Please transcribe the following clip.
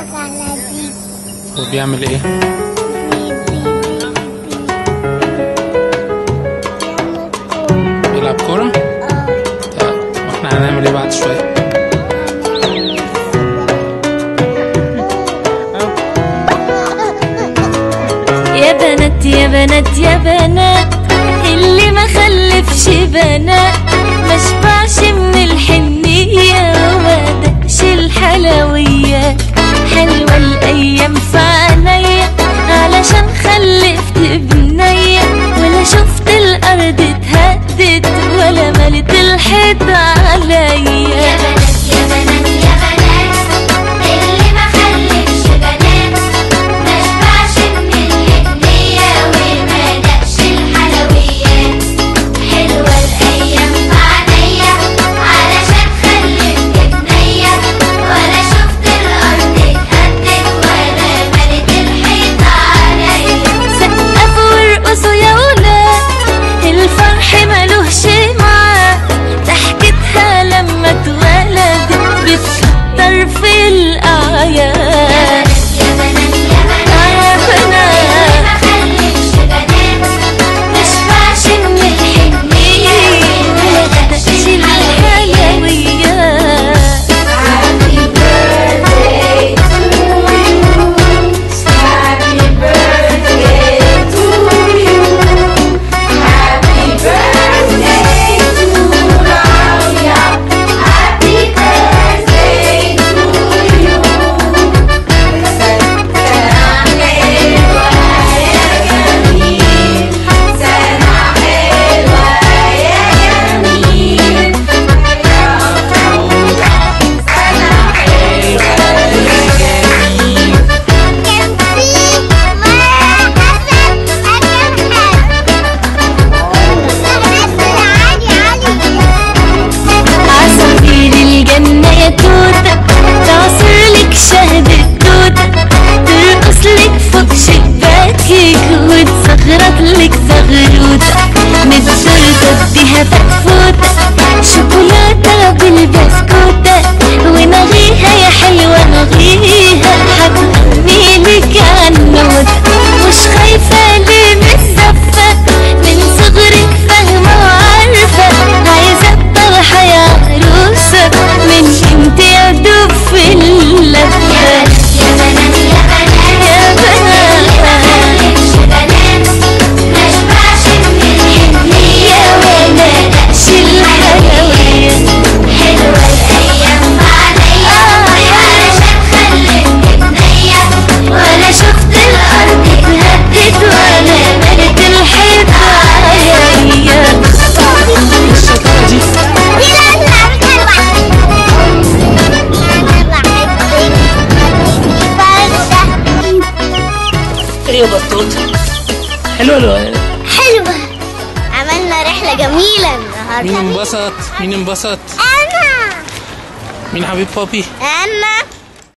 على دي وبيعمل ايه بيلعب كورة طيب واحنا هنعمل ايه بعد شوية يا بنات يا بنات يا بنات اللي ما خلفش بنات ما شبعش من الحنية وما دقش الحلويات حلوة الأيام في عينيا علشان خلفت بنية ولا شفت الأرض اتهدت ولا ملت الحيط عليا يا بنات يا بنات يا بنات اللي ما خلفش بنات ما شبعش من الحنية وما دقش الحلويات حلوة الأيام بعديا علشان خلفت بنية ولا شفت الأرض اتهدت ولا ملت الحيط عليا سقفوا وارقصوا يا ولاد الفرح ملوش معاه ضحكتها لما اتولدت بتكتر في الأعياد يا بنات يا بنات يا بنات ما خلفش بنات ما شبعش من الحنية وما دقش الحلويات الحلويات Happy birthday to you. Happy birthday to you. Happy birthday to Claudia. Happy birthday to you. سنة حلوة يا جميل سنة حلوة يا جميل كان في مرة حسن أكل حلو عادي عادي عصافير الجنة يا توتة تعصر لك شهد التوتة ترقص لك فوق شباكك وتصغرط لك زغروتة من التورتة اديها فتفوتة شوكولاتة بالبسكوتة ونغيها يا حلوة نغيها هتغني لك عنوتة مش خايفة ليه من الزفة من صغرك فاهمة وعارفة عايزة الطرحة يا عروسة من انت يا دوب في اللفة يا بنات يا بنات يا بنات. اللي ما خلفش بنات ما شبعش من الحنية وما دقش الحلويات حلوة الأيام بعديا علشان خلفت بنية ولا شفت الأرض اتهدت ولا ملت الحيط عليا دي لازم أعمل ايه يا بطوط حلوة ولا حلوة عملنا رحلة جميلة النهاردة مين انبسط مين انبسط أنا مين حبيب بابي أنا